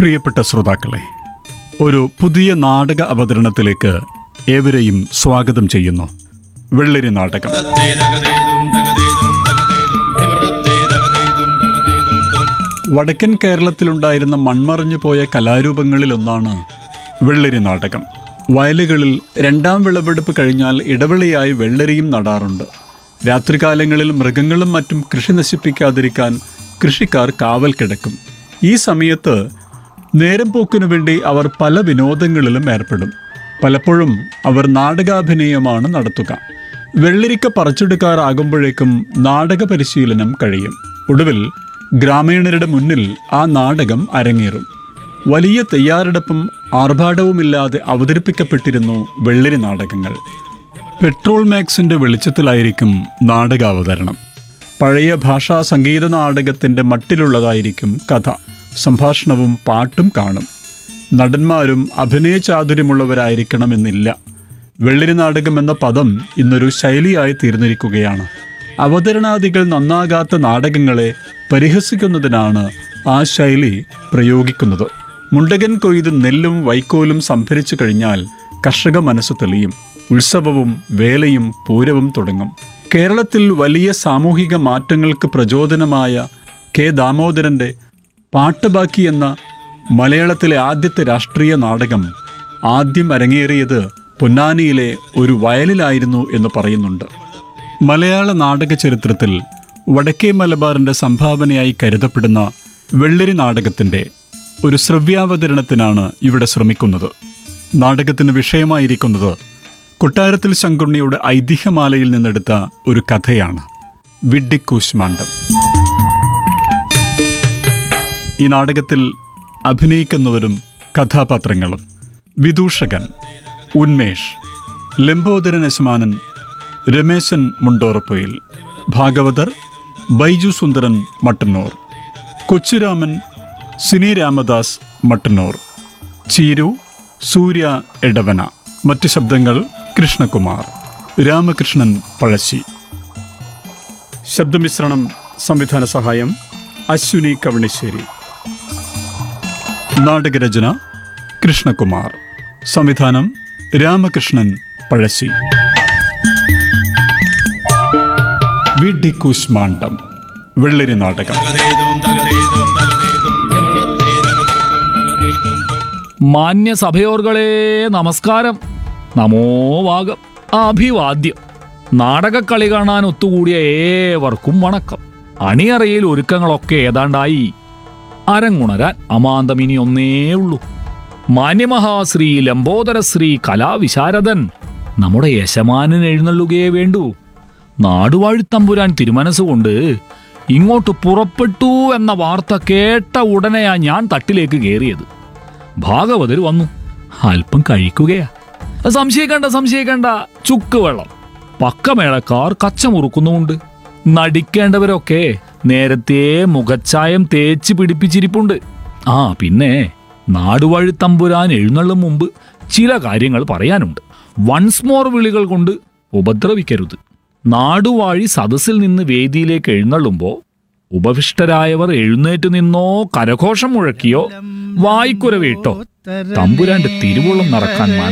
പ്രിയപ്പെട്ട ശ്രോതാക്കളെ ഒരു പുതിയ നാടക അവതരണത്തിലേക്ക് ഏവരെയും സ്വാഗതം ചെയ്യുന്നു വെള്ളരി നാടകം വടക്കൻ കേരളത്തിലുണ്ടായിരുന്ന മൺമറഞ്ഞു പോയ കലാരൂപങ്ങളിലൊന്നാണ് വെള്ളരി നാടകം വയലുകളിൽ രണ്ടാം വിളവെടുപ്പ് കഴിഞ്ഞാൽ ഇടവിളയായി വെള്ളരിയും നടാറുണ്ട് രാത്രികാലങ്ങളിൽ മൃഗങ്ങളും മറ്റും കൃഷി നശിപ്പിക്കാതിരിക്കാൻ കൃഷിക്കാർ കാവൽ കിടക്കും ഈ സമയത്ത് നേരം പോക്കിനു വേണ്ടി അവർ പല വിനോദങ്ങളിലും ഏർപ്പെടും പലപ്പോഴും അവർ നാടകാഭിനയമാണ് നടത്തുക വെള്ളരിക്ക പറിച്ചെടുക്കാറാകുമ്പോഴേക്കും നാടക പരിശീലനം കഴിയും ഒടുവിൽ ഗ്രാമീണരുടെ മുന്നിൽ ആ നാടകം അരങ്ങേറും വലിയ തയ്യാറെടുപ്പും ആർഭാടവുമില്ലാതെ അവതരിപ്പിക്കപ്പെട്ടിരുന്നു വെള്ളരി നാടകങ്ങൾ പെട്രോൾ മാക്സിന്റെ വെളിച്ചത്തിലായിരിക്കും നാടകാവതരണം പഴയ ഭാഷാ സംഗീത നാടകത്തിന്റെ മട്ടിലുള്ളതായിരിക്കും കഥ സംഭാഷണവും പാട്ടും കാണും നടന്മാരും അഭിനയ ചാതുര്യമുള്ളവരായിരിക്കണമെന്നില്ല വെള്ളരി നാടകം എന്ന പദം ഇന്നൊരു ശൈലിയായി തീർന്നിരിക്കുകയാണ് അവതരണാദികൾ നന്നാകാത്ത നാടകങ്ങളെ പരിഹസിക്കുന്നതിനാണ് ആ ശൈലി പ്രയോഗിക്കുന്നത് മുണ്ടകൻ കൊയ്ത് നെല്ലും വൈക്കോലും സംഭരിച്ചു കഴിഞ്ഞാൽ കർഷക മനസ്സ് തെളിയും ഉത്സവവും വേലയും പൂരവും തുടങ്ങും കേരളത്തിൽ വലിയ സാമൂഹിക മാറ്റങ്ങൾക്ക് പ്രചോദനമായ കെ ദാമോദരന്റെ പാട്ടുബാക്കി എന്ന മലയാളത്തിലെ ആദ്യത്തെ രാഷ്ട്രീയ നാടകം ആദ്യം അരങ്ങേറിയത് പൊന്നാനിയിലെ ഒരു വയലിലായിരുന്നു എന്ന് പറയുന്നുണ്ട് മലയാള നാടക ചരിത്രത്തിൽ വടക്കേ മലബാറിന്റെ സംഭാവനയായി കരുതപ്പെടുന്ന വെള്ളരി നാടകത്തിന്റെ ഒരു ശ്രവ്യാവതരണത്തിനാണ് ഇവിടെ ശ്രമിക്കുന്നത് നാടകത്തിന് വിഷയമായിരിക്കുന്നത് കൊട്ടാരത്തിൽ ശങ്കുണ്ണിയുടെ ഐതിഹ്യമാലയിൽ നിന്നെടുത്ത ഒരു കഥയാണ് വിഡ്ഡിക്കൂശ്മാണ്ഡം ഈ നാടകത്തിൽ അഭിനയിക്കുന്നവരും കഥാപാത്രങ്ങളും വിദൂഷകൻ ഉന്മേഷ് ലംബോദരൻ യശമാനൻ രമേശൻ മുണ്ടോറപ്പൊയിൽ ഭാഗവതർ ബൈജു സുന്ദരൻ മട്ടന്നൂർ കൊച്ചുരാമൻ സിനി രാമദാസ് മട്ടന്നൂർ ചീരു സൂര്യ എടവന മറ്റ് ശബ്ദങ്ങൾ കൃഷ്ണകുമാർ രാമകൃഷ്ണൻ പഴശ്ശി ശബ്ദമിശ്രണം സംവിധാന സഹായം അശ്വിനി കവണിശ്ശേരി നാടകരചന കൃഷ്ണകുമാർ സംവിധാനം രാമകൃഷ്ണൻ പഴശ്ശി വിഡിക്കുശ്മാണ്ഡം വെള്ളരി നാടകം മാന്യ സഭയോർകളെ നമസ്കാരം നമോ വാഗം അഭിവാദ്യം നാടകക്കളി കാണാൻ ഒത്തുകൂടിയ ഏവർക്കും വണക്കം അണിയറയിൽ ഒരുക്കങ്ങളൊക്കെ ഏതാണ്ടായി അരങ്ങുണരാൻ അമാന്തം ഇനി ഒന്നേ ഉള്ളൂ മാന്യമഹാശ്രീ ലംബോദരശ്രീ കലാവിശാരദൻ നമ്മുടെ യശമാനൻ എഴുന്നള്ളുകയേ വേണ്ടൂ നാടുവാഴിത്തമ്പുരാൻ തിരുമനസ്സുകൊണ്ട് ഇങ്ങോട്ട് പുറപ്പെട്ടു എന്ന വാർത്ത കേട്ട ഉടനെയാ ഞാൻ തട്ടിലേക്ക് കയറിയത് ഭാഗവതർ വന്നു അല്പം കഴിക്കുകയാ സംശയിക്കണ്ട സംശയിക്കണ്ട ചുക്ക് വെള്ളം പക്കമേളക്കാർ കച്ചമുറുക്കുന്നുമുണ്ട് നടിക്കേണ്ടവരൊക്കെ നേരത്തെ മുഖച്ചായം തേച്ച് പിടിപ്പിച്ചിരിപ്പുണ്ട് ആ പിന്നെ നാടുവഴിത്തമ്പുരാൻ എഴുന്നള്ളും മുമ്പ് ചില കാര്യങ്ങൾ പറയാനുണ്ട് വൺസ് മോർ വിളികൾ കൊണ്ട് ഉപദ്രവിക്കരുത് നാടുവാഴി സദസ്സിൽ നിന്ന് വേദിയിലേക്ക് എഴുന്നള്ളുമ്പോൾ ഉപവിഷ്ടരായവർ എഴുന്നേറ്റ് നിന്നോ കരഘോഷം മുഴക്കിയോ വായ്ക്കുരവിട്ടോ തമ്പുരാന്റെ തിരുവുള്ളം നടക്കാൻ